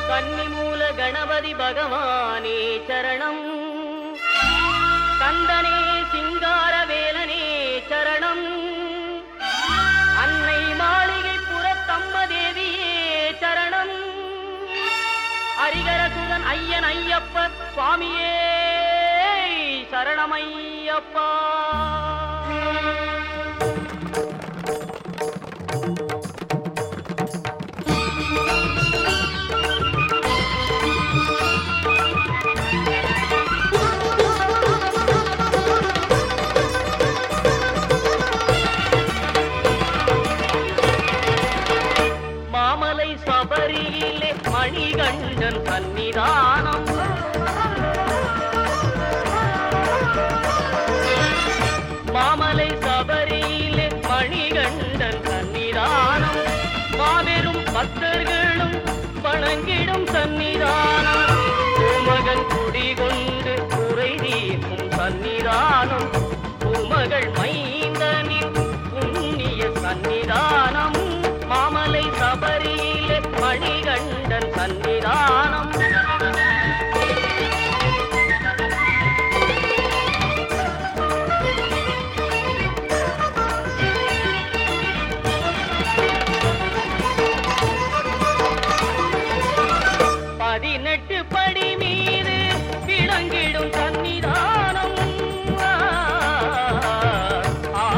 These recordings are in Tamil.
கன்னிமூல கணபதி பகவானே சரணம் கந்தனே சிங்கார வேலனே சரணம் அன்னை மாளிகை புறத்தம்ம தேவியே சரணம் ஹரிகரசுதன் ஐயன் ஐயப்ப சுவாமியே சரணமையப்பா மாமலை சபரியிலே மணிகண்டன் சன்னிதானம் மாமலை சபரியிலே மணிகண்டன் சன்னிதானம் மாபெரும் பக்தர்களும் வணங்கிடும் சன்னிதானம் பூமகன் குடிகொண்டு குறை தீர்க்கும் சன்னிதானம் பூமகள் மைந்தனின் புண்ணிய சன்னிதானம் மாமலை சபரியிலே மணிகண்டன் சன்னிதானம் பதினெட்டு படி மீது விளங்கிடும் சன்னிதானம் ஆ,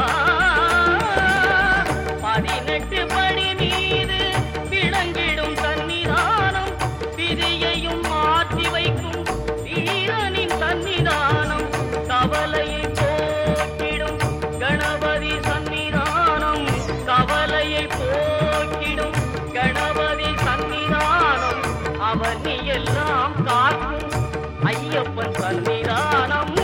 பதினெட்டு படி மீது விளங்கிடும் சன்னிதானம் விதியையும் மாற்றி வைக்கும் வீரனின் சன்னிதானம் கவலையை போக்கிடும் கணபதி சன்னிதானம் கவலையை போக்கிடும் கணபதி சன்னிதானம் அவன் எல்லாம் காக்கும் ஐயப்பன் சன்னிதானம்